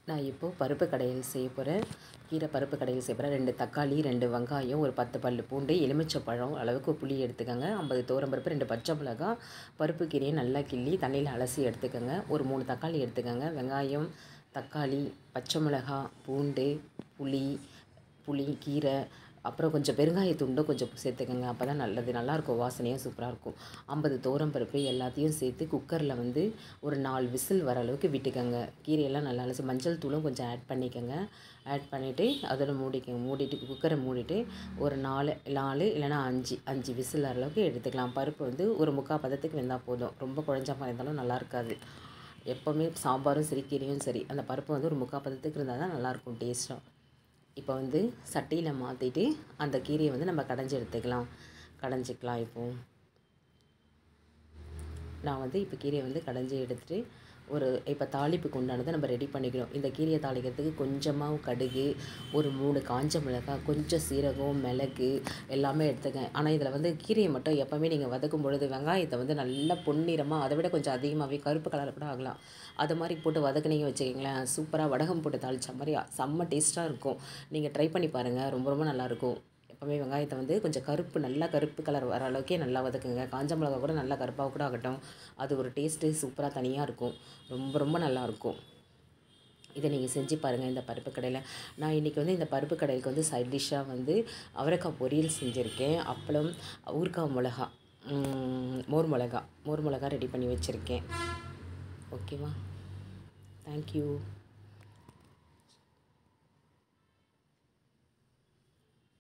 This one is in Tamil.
நான் இப்போது பருப்பு கடையில் செய்ய போகிறேன் கீரை பருப்பு கடையில் செய்ய போகிறேன் ரெண்டு தக்காளி ரெண்டு வெங்காயம் ஒரு பத்து பல் பூண்டு எலுமிச்சப்பழம் அளவுக்கு புளி எடுத்துக்கோங்க ஐம்பது பருப்பு ரெண்டு பச்சை மிளகாய் பருப்பு கீரையை நல்லா கிள்ளி தண்ணியில் அலசி எடுத்துக்கோங்க ஒரு மூணு தக்காளி எடுத்துக்கோங்க வெங்காயம் தக்காளி பச்சை மிளகாய் பூண்டு புளி புளி கீரை அப்புறம் கொஞ்சம் பெருங்காயத்துண்டும் கொஞ்சம் சேர்த்துக்கோங்க அப்போ தான் நல்லது நல்லாயிருக்கும் வாசனையும் சூப்பராக இருக்கும் ஐம்பது பருப்பு எல்லாத்தையும் சேர்த்து குக்கரில் வந்து ஒரு நாலு விசில் வர அளவுக்கு விட்டுக்கோங்க கீரையெல்லாம் நல்லா அலசி மஞ்சள் தூளும் கொஞ்சம் ஆட் பண்ணிக்கோங்க ஆட் பண்ணிவிட்டு அதோட மூடிக்கோங்க மூடிட்டு குக்கரை மூடிட்டு ஒரு நாலு நாலு இல்லைனா அஞ்சு அஞ்சு விசில் வர அளவுக்கு எடுத்துக்கலாம் பருப்பு வந்து ஒரு முக்கால் பதத்துக்கு வெந்தால் போதும் ரொம்ப குழஞ்சா மாதிரி இருந்தாலும் நல்லா இருக்காது எப்போவுமே சாம்பாரும் சரி கீரையும் சரி அந்த பருப்பு வந்து ஒரு முக்கால் பதத்துக்கு இருந்தால் தான் நல்லாயிருக்கும் டேஸ்ட்டாக இப்போ வந்து சட்டியில் மாற்றிட்டு அந்த கீரையை வந்து நம்ம கடைஞ்சி எடுத்துக்கலாம் கடைஞ்சிக்கலாம் இப்போ நான் வந்து இப்போ கீரையை வந்து கடைஞ்சி எடுத்துகிட்டு ஒரு இப்போ தாளிப்புக்கு உண்டானதை நம்ம ரெடி பண்ணிக்கிறோம் இந்த கீரையை தாளிக்கிறதுக்கு கொஞ்சமாக கடுகு ஒரு மூணு காஞ்ச மிளகாய் கொஞ்சம் சீரகம் மிளகு எல்லாமே எடுத்துக்கேன் ஆனால் இதில் வந்து கீரையை மட்டும் எப்போவுமே நீங்கள் வதக்கும் பொழுது வெங்காயத்தை வந்து நல்லா பொன்னிறமாக அதை விட கொஞ்சம் அதிகமாகவே கருப்பு கலர் கூட ஆகலாம் அது மாதிரி போட்டு வதக்குனீங்க வச்சுக்கிங்களேன் சூப்பராக வடகம் போட்டு தாளித்த மாதிரி செம்ம டேஸ்ட்டாக இருக்கும் நீங்கள் ட்ரை பண்ணி பாருங்கள் ரொம்ப ரொம்ப நல்லாயிருக்கும் எப்போவுமே வெங்காயத்தை வந்து கொஞ்சம் கருப்பு நல்லா கருப்பு கலர் வர அளவுக்கே நல்லா வதக்குங்க காஞ்ச மிளகா கூட நல்லா கருப்பாக கூட ஆகட்டும் அது ஒரு டேஸ்ட்டு சூப்பராக தனியாக இருக்கும் ரொம்ப ரொம்ப நல்லாயிருக்கும் இதை நீங்கள் செஞ்சு பாருங்கள் இந்த பருப்பு கடையில் நான் இன்றைக்கி வந்து இந்த பருப்பு கடையிலுக்கு வந்து சைட் டிஷ்ஷாக வந்து அவரைக்காய் பொரியல் செஞ்சுருக்கேன் அப்பளம் ஊறுகாய் மிளகா மோர் மிளகா மோர் மிளகா ரெடி பண்ணி வச்சுருக்கேன் ஓகேவா தேங்க்யூ